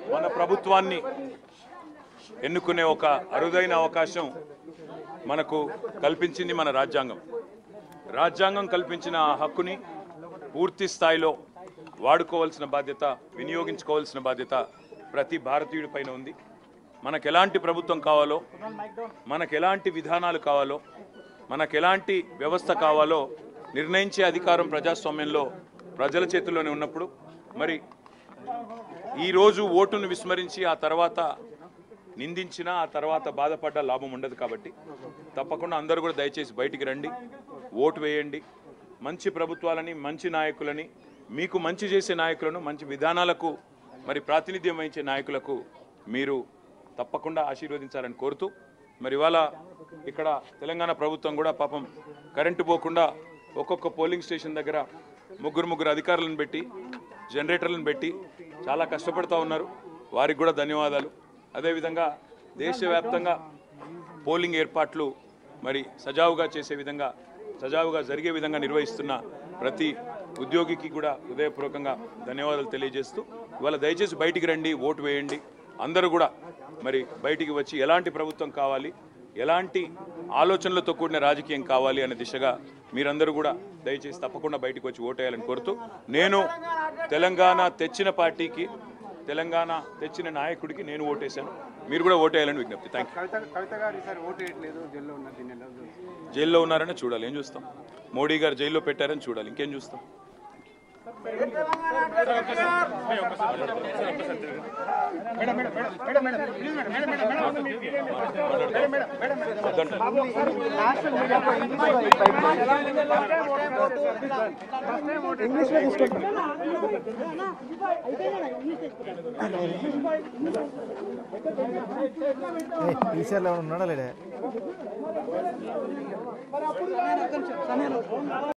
మన ప్రభుత్వాన్ని ఎన్నుకునే ఒక అరుదైన అవకాశం మనకు కల్పించింది మన రాజ్యాంగం రాజ్యాంగం కల్పించిన ఆ హక్కుని పూర్తి స్థాయిలో వాడుకోవాల్సిన బాధ్యత వినియోగించుకోవాల్సిన బాధ్యత ప్రతి భారతీయుడి పైన ఉంది మనకు ఎలాంటి ప్రభుత్వం కావాలో మనకు ఎలాంటి విధానాలు కావాలో మనకు ఎలాంటి వ్యవస్థ కావాలో నిర్ణయించే అధికారం ప్రజాస్వామ్యంలో ప్రజల చేతుల్లోనే ఉన్నప్పుడు మరి ఈరోజు ఓటును విస్మరించి ఆ తర్వాత నిందించినా ఆ తర్వాత బాధపడ్డ లాభం ఉండదు కాబట్టి తప్పకుండా అందరూ కూడా దయచేసి బయటికి రండి ఓటు వేయండి మంచి ప్రభుత్వాలని మంచి నాయకులని మీకు మంచి చేసే నాయకులను మంచి విధానాలకు మరి ప్రాతినిధ్యం వహించే నాయకులకు మీరు తప్పకుండా ఆశీర్వదించాలని కోరుతూ మరి ఇవాళ ఇక్కడ తెలంగాణ ప్రభుత్వం కూడా పాపం కరెంటు పోకుండా ఒక్కొక్క పోలింగ్ స్టేషన్ దగ్గర ముగ్గురు ముగ్గురు అధికారులను పెట్టి జనరేటర్లను పెట్టి చాలా కష్టపడుతూ ఉన్నారు వారికి కూడా ధన్యవాదాలు అదేవిధంగా దేశవ్యాప్తంగా పోలింగ్ ఏర్పాట్లు మరి సజావుగా చేసే విధంగా సజావుగా జరిగే విధంగా నిర్వహిస్తున్న ప్రతి ఉద్యోగికి కూడా హృదయపూర్వకంగా ధన్యవాదాలు తెలియజేస్తూ ఇవాళ దయచేసి బయటికి రండి ఓటు వేయండి అందరూ కూడా మరి బయటికి వచ్చి ఎలాంటి ప్రభుత్వం కావాలి ఎలాంటి ఆలోచనలతో కూడిన రాజకీయం కావాలి అనే దిశగా మీరందరూ కూడా దయచేసి తప్పకుండా బయటికి వచ్చి ఓటేయాలని కోరుతూ నేను తెలంగాణ తెచ్చిన పార్టీకి తెలంగాణ తెచ్చిన నాయకుడికి నేను ఓటేశాను మీరు కూడా ఓటేయాలని విజ్ఞప్తి థ్యాంక్ కవిత కవిత గారు ఈసారి ఓటు వేయట్లేదు జైల్లో ఉన్నారు దీన్ని ఎలా చూస్తారు? యూ జైల్లో ఉన్నారని చూడాలి ఏం చూస్తాం మోడీ గారు జైల్లో పెట్టారని చూడాలి ఇంకేం చూస్తాం ఈసారిలో ఉన్నాడా లేడా